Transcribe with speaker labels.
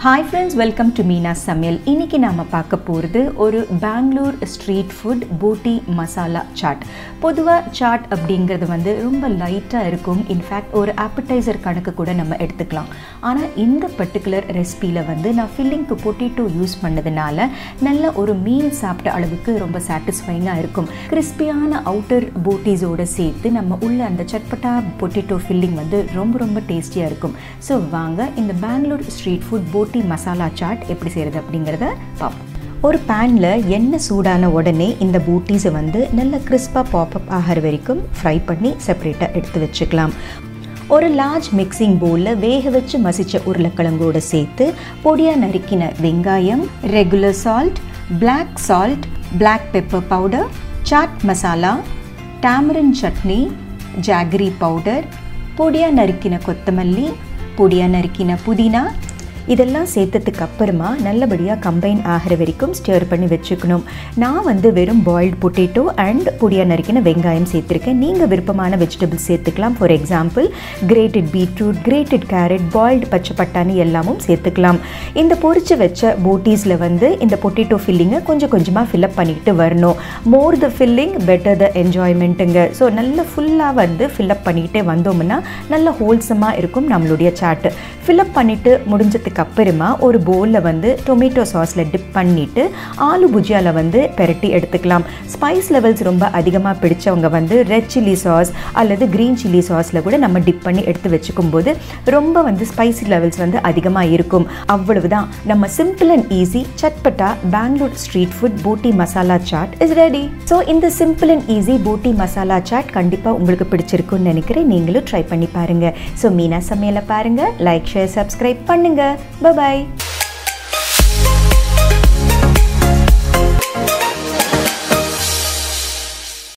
Speaker 1: hi friends welcome to Meena சமையல் இன்னைக்கு நாம் பார்க்க போகிறது ஒரு பெங்களூர் ஸ்ட்ரீட் ஃபுட் பூட்டி மசாலா சாட் பொதுவாக சாட் அப்படிங்கிறது வந்து ரொம்ப லைட்டாக இருக்கும் இன்ஃபேக்ட் ஒரு ஆப்படைசர் கணக்கு கூட நம்ம எடுத்துக்கலாம் ஆனால் இந்த பர்டிகுலர் ரெசிபியில் வந்து நான் ஃபில்லிங்க்கு பொட்டேட்டோ யூஸ் பண்ணதுனால நல்ல ஒரு மீல் சாப்பிட்ட அளவுக்கு ரொம்ப சாட்டிஸ்ஃபைங்காக இருக்கும் கிறிஸ்பியான அவுட்டர் பூட்டிஸோடு சேர்த்து நம்ம உள்ள அந்த சட்பட்டா பொட்டேட்டோ ஃபில்லிங் வந்து ரொம்ப ரொம்ப டேஸ்டியாக இருக்கும் ஸோ வாங்க இந்த பெங்களூர் ஸ்ட்ரீட் ஃபுட் போட்டி மசாலா சாட் எப்படி செய்கிறது அப்படிங்கிறத பார்ப்போம் ஒரு பேனில் எண்ணெய் சூடான உடனே இந்த பூட்டிஸை வந்து நல்ல கிறிஸ்பாக பாப்அப் ஆகிற வரைக்கும் ஃப்ரை பண்ணி செப்பரேட்டாக எடுத்து வச்சுக்கலாம் ஒரு லார்ஜ் மிக்சிங் பவுலில் வேக வச்சு மசித்த உருளைக்கிழங்கோடு சேர்த்து பொடியாக நறுக்கின வெங்காயம் regular salt black salt black pepper powder chaat masala tamarind chutney jaggery powder பொடியாக நறுக்கின கொத்தமல்லி பொடியாக நறுக்கின புதினா இதெல்லாம் சேர்த்ததுக்கு அப்புறமா நல்லபடியாக கம்பைன் ஆகிற வரைக்கும் ஸ்டர் பண்ணி வச்சுக்கணும் நான் வந்து வெறும் பாயில்டு பொட்டேட்டோ அண்ட் பொடியாக நறுக்கின வெங்காயம் சேர்த்துருக்கேன் நீங்கள் விருப்பமான வெஜிடபிள்ஸ் சேர்த்துக்கலாம் for example grated beetroot grated carrot boiled பச்சை பட்டாணி எல்லாமும் சேர்த்துக்கலாம் இந்த பொரிச்சு வச்ச போட்டீஸில் வந்து இந்த பொட்டேட்டோ ஃபில்லிங்கை கொஞ்சம் கொஞ்சமாக ஃபில்அப் பண்ணிக்கிட்டு வரணும் more the filling better the என்ஜாய்மெண்ட்டுங்க ஸோ நல்ல ஃபுல்லாக வந்து ஃபில்அப் பண்ணிக்கிட்டே வந்தோம்னா நல்ல ஹோல்சமாக இருக்கும் நம்மளுடைய சாட்டு ஃபில்அப் பண்ணிவிட்டு முடிஞ்சதுக்கு அப்புறமா ஒரு பவுலில் வந்து டொமேட்டோ சாஸில் டிப் பண்ணிவிட்டு ஆலு புஜியாவில் வந்து பெரட்டி எடுத்துக்கலாம் ஸ்பைஸ் லெவல்ஸ் ரொம்ப அதிகமாக பிடிச்சவங்க வந்து ரெட் சில்லி சாஸ் அல்லது க்ரீன் சில்லி சாஸில் கூட நம்ம டிப் பண்ணி எடுத்து வச்சுக்கும் போது ரொம்ப வந்து ஸ்பைசி லெவல்ஸ் வந்து அதிகமாக இருக்கும் அவ்வளவுதான் நம்ம simple and easy chatpata Bangalore street food பூட்டி masala chaat is ready so இந்த சிம்பிள் அண்ட் ஈஸி பூட்டி மசாலா சாட் கண்டிப்பாக உங்களுக்கு பிடிச்சிருக்குன்னு நினைக்கிறேன் நீங்களும் ட்ரை பண்ணி பாருங்கள் ஸோ மீனா சமையலை பாருங்கள் லைக் ஷேர் சப்ஸ்கிரைப் பண்ணுங்கள் பாய்